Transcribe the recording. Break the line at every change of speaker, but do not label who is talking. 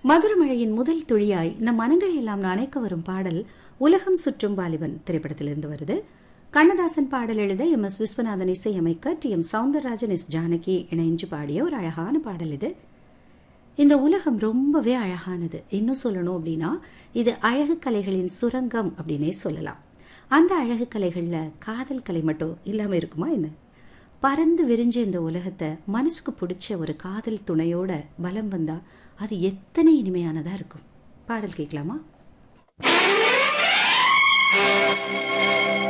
மதுரமழையின் முதல் துளியாய் நம் மனங்களை எல்லாம் நனைக்க வரும் பாடல் உலகம் சுற்றும் வாலிபன் திரைப்படத்திலிருந்து வருது கண்ணதாசன் பாடல் எழுத எம் எஸ் விஸ்வநாதன் இசையமைக்க T M Soundararajan S Janaki இணைஞ்சு பாடிய ஒரு அழகான பாடல் இது இந்த உலகம் ரொம்பவே அழகானது இன்னும் சொல்லணும் அப்படின்னா இது அழகு கலைகளின் சுரங்கம் அப்படின்னே சொல்லலாம் அந்த அழகு கலைகள்ல காதல் கலை மட்டும் இல்லாம இருக்குமா என்ன பறந்து விரிஞ்ச இந்த உலகத்தை மனசுக்கு பிடிச்ச ஒரு காதல் துணையோட பலம் வந்தா அது எத்தனை இனிமையானதா இருக்கும் பாடல் கேட்கலாமா